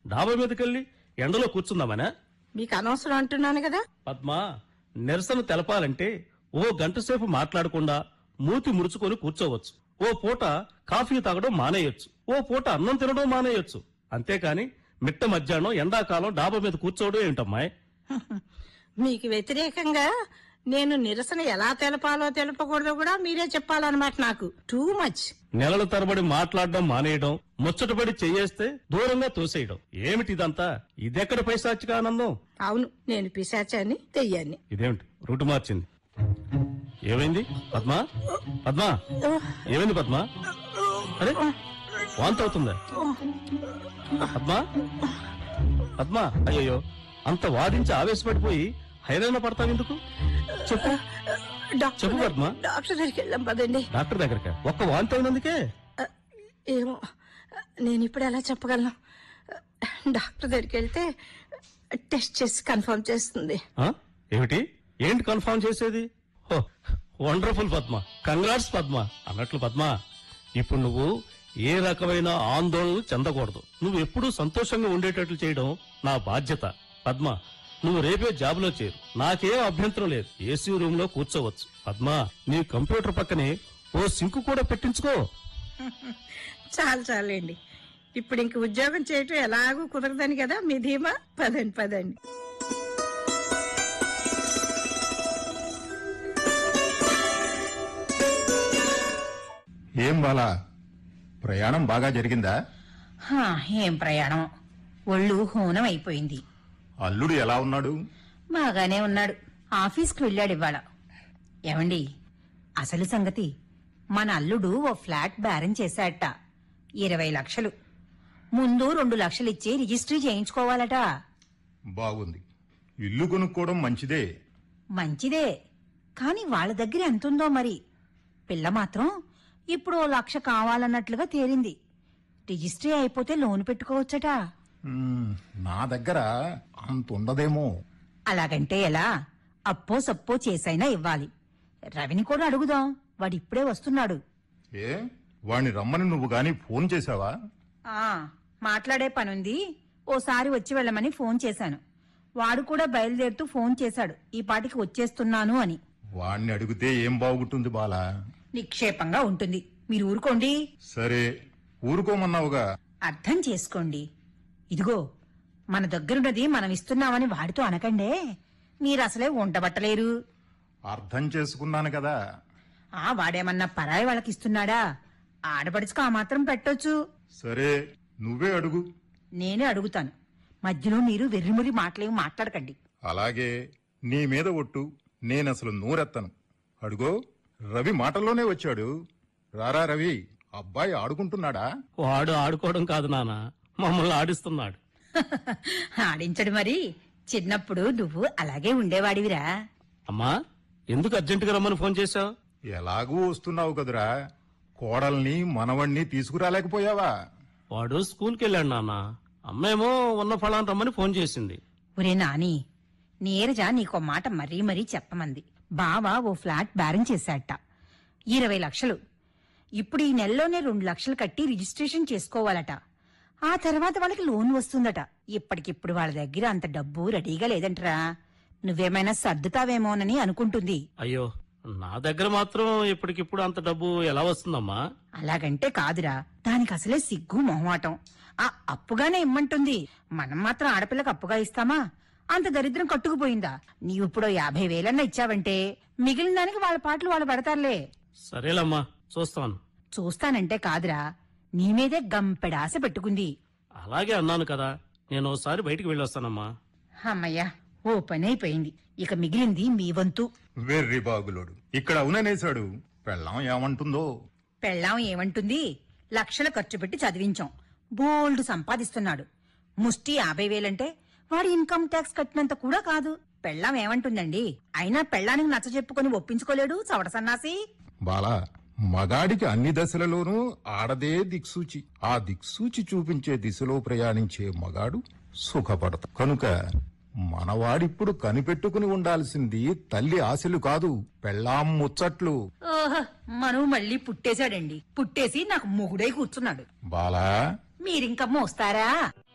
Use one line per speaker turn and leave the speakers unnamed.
డాబా మీదకెళ్ళి ఎండలో కూర్చుందామనా
మీకు అనవసరం అంటున్నాను కదా
పద్మ నిరసన తెలపాలంటే ఓ గంట సేపు మాట్లాడకుండా మూతి ముడుచుకొని కూర్చోవచ్చు ఓ పూట కాఫీ తాగడం మానేయొచ్చు ఓ పూట అన్నం తినడం మానేయొచ్చు అంతేకాని మిట్ట మధ్యాహ్నం ఎండాకాలం డాబా మీద కూర్చోవడం ఏంటమ్మాయి
మీకు వ్యతిరేకంగా నేను నిరసన ఎలా తెలపాలో తెలపకూడదో కూడా మీరే చెప్పాలన్నమాట నాకు టూ మచ్
నెలల తరబడి మాట్లాడడం మానేయడం ముచ్చటపడి చెయ్యేస్తే దూరంగా తోసేయడం ఏమిటి ఇదంతా ఇదెక్కడ పైశాచిక ఆనందం
అవును నేను పిశాచాన్ని తెయ్యాన్ని
ఇదేమిటి రూటు మార్చింది ఏమైంది పద్మ పద్మ ఏమైంది పద్మ అరే వాంతి అవుతుందా పద్మ పద్మ అయ్యయ్యో అంత వాదించి ఆవేశపడిపోయి హైరాణ పడతావెందుకు చెప్పు
డాక్టర్
చెప్పు పద్మ
డాక్టర్ దగ్గరికి వెళ్ళాం పదండి
డాక్టర్ దగ్గరకా ఒక్క వాంతి అయినందుకే
ఆ, ఏమో నేను ఇప్పుడు ఎలా చెప్పగలను డాక్టర్ దగ్గరికి వెళ్తే టెస్ట్ చేసి కన్ఫర్మ్ చేస్తుంది
ఆ? ఏమిటి ఏంటి కన్ఫర్మ్ చేసేది oh wonderful Padma congrats Padma అన్నట్లు పద్మ ఇప్పుడు నువ్వు ఏ రకమైన ఆందోళనలు చెందకూడదు నువ్వు ఎప్పుడూ సంతోషంగా ఉండేటట్లు చేయడం నా బాధ్యత పద్మ నువ్వు రేపే జాబులో చేరు నాకేం అభ్యంతరం లేదు ఏసీ రూమ్ లో కూర్చోవచ్చు పద్మ నీ కంప్యూటర్ పక్కనే ఓ సింకు కూడా పెట్టించుకో
చాలు చాలండి ఇప్పుడు ఇంక ఉద్యోగం చేయటం ఎలాగూ కుదరదని కదా మీ ధీమా పదండి పదండి
ఏం బాలా ప్రయాణం బాగా జరిగిందా
హా, ఏం ప్రయాణం ఒళ్ళు హూనం అయిపోయింది
అల్లుడు ఎలా ఉన్నాడు
బాగానే ఉన్నాడు ఆఫీస్కి వెళ్ళాడు ఇవాళ ఏమండి అసలు సంగతి మన అల్లుడు ఓ ఫ్లాట్ బేరం చేశాడట ఇరవై లక్షలు ముందు రెండు లక్షలు ఇచ్చి రిజిస్ట్రీ చేయించుకోవాలట
బాగుంది ఇల్లు కొనుక్కోవడం మంచిదే
మంచిదే కాని వాళ్ళ దగ్గర ఎంతుందో మరి పిల్ల మాత్రం ఇప్పుడు ఓ లక్ష కావాలన్నట్లుగా తేలింది రిజిస్ట్రీ అయిపోతే లోన్ పెట్టుకోవచ్చట
మ్మ్, నా దగ్గర అంత ఉండదేమో
అలాగంటే ఎలా అప్పో సప్పో చేసైనా ఇవ్వాలి రవిని కూడా అడుగుదాం వాడు ఇప్పుడే వస్తున్నాడు
ఏ వాణ్ణి రమ్మని నువ్వు గాని ఫోన్ చేశావా
ఆ మాట్లాడే పనుంది ఓసారి వచ్చి వెళ్ళమని ఫోన్ చేశాను వాడు కూడా బయలుదేరుతూ ఫోన్ చేశాడు ఈ పాటికి వచ్చేస్తున్నాను అని
వాణ్ణి అడిగితే ఏం బాగుంటుంది బాలా
నిక్షేపంగా ఉంటుంది మీరు ఊరుకోండి
సరే ఊరుకోమన్నావుగా
అర్థం చేసుకోండి ఇదిగో మన దగ్గరున్నది మనం ఇస్తున్నామని వాడితో అనకండే మీరు అసలే ఉండబట్టలేరు
అర్థం చేసుకున్నాను కదా
ఆ వాడేమన్నా పరాయి వాళ్ళకి ఇస్తున్నాడా ఆడపడుచుకు ఆ మాత్రం పెట్టొచ్చు
సరే నువ్వే అడుగు
నేనే అడుగుతాను మధ్యలో మీరు వెర్రిమురి మాటలేమి మాట్లాడకండి
అలాగే నీ మీద ఒట్టు నేనసలు నూరెత్తను అడుగో రవి మాటల్లోనే వచ్చాడు రారా రవి అబ్బాయి ఆడుకుంటున్నాడా
వాడు ఆడుకోవడం కాదు నాన్న మమ్మల్ని ఆడిస్తున్నాడు
ఆడించడు మరి చిన్నప్పుడు నువ్వు అలాగే ఉండేవాడివిరా
అమ్మా ఎందుకు అర్జెంటుగా రమ్మని ఫోన్ చేశావు
ఎలాగూ వస్తున్నావు కదురా కోడల్ని మనవణ్ణి తీసుకురాలేకపోయావా
వాడు స్కూల్కి వెళ్ళాడు నాన్న అమ్మేమో ఉన్న ఫలాన్ని రమ్మని ఫోన్ చేసింది
ఒరే నాని నీరజ నీకో మాట మరీ మరీ చెప్పమంది బావ ఓ ఫ్లాట్ బేరం చేశాట ఇరవై లక్షలు ఇప్పుడు ఈ నెలలోనే రెండు లక్షలు కట్టి రిజిస్ట్రేషన్ చేసుకోవాలట ఆ తర్వాత వాళ్ళకి లోన్ వస్తుందట ఇప్పటికిప్పుడు వాళ్ళ దగ్గర అంత డబ్బు రెడీగా లేదంటరా నువ్వేమైనా సర్దుతావేమోనని అనుకుంటుంది
అయ్యో నా దగ్గర మాత్రం ఇప్పటికిప్పుడు అంత డబ్బు ఎలా వస్తుందమ్మా
అలాగంటే కాదురా దానికి అసలే సిగ్గు మొహమాటం ఆ అప్పుగానే ఇమ్మంటుంది మనం మాత్రం ఆడపిల్లకి అప్పుగా ఇస్తామా అంత దరిద్రం కట్టుకుపోయిందా నీవిప్పుడు యాభై వేలన్నా ఇచ్చావంటే మిగిలిన దానికి వాళ్ళ పాటలు వాళ్ళు పడతారులే
సరేలమ్మా చూస్తాను
చూస్తానంటే కాదురా నీ మీదే గంపెడాస పెట్టుకుంది
అలాగే అన్నాను కదా నేను ఒకసారి బయటికి వెళ్ళొస్తానమ్మా
అమ్మయ్యా ఓ పని అయిపోయింది ఇక మిగిలింది మీ వంతు
వెర్రి బాగులోడు ఇక్కడ అవుననేశాడు పెళ్ళాం ఏమంటుందో
పెళ్ళాం ఏమంటుంది లక్షలు ఖర్చు పెట్టి చదివించాం బోల్డ్ సంపాదిస్తున్నాడు ముష్టి యాభై వేలంటే వాడి ఇన్కమ్ ట్యాక్స్ కట్టినంత కూడా కాదు పెళ్ళాం ఏమంటుందండి అయినా పెళ్ళానికి నచ్చ చెప్పుకొని ఒప్పించుకోలేడు చవట సన్నాసి
బాలా మగాడికి అన్ని దశలలోనూ ఆడదే దిక్సూచి ఆ దిక్సూచి చూపించే దిశలో ప్రయాణించే మగాడు సుఖపడత కనుక మనవాడిప్పుడు కనిపెట్టుకుని ఉండాల్సింది తల్లి ఆశలు కాదు పెళ్ళాం ముచ్చట్లు
ఓహో మనువు మళ్ళీ పుట్టేశాడండి పుట్టేసి నాకు మొగుడై కూర్చున్నాడు
బాలా
మీరింక మోస్తారా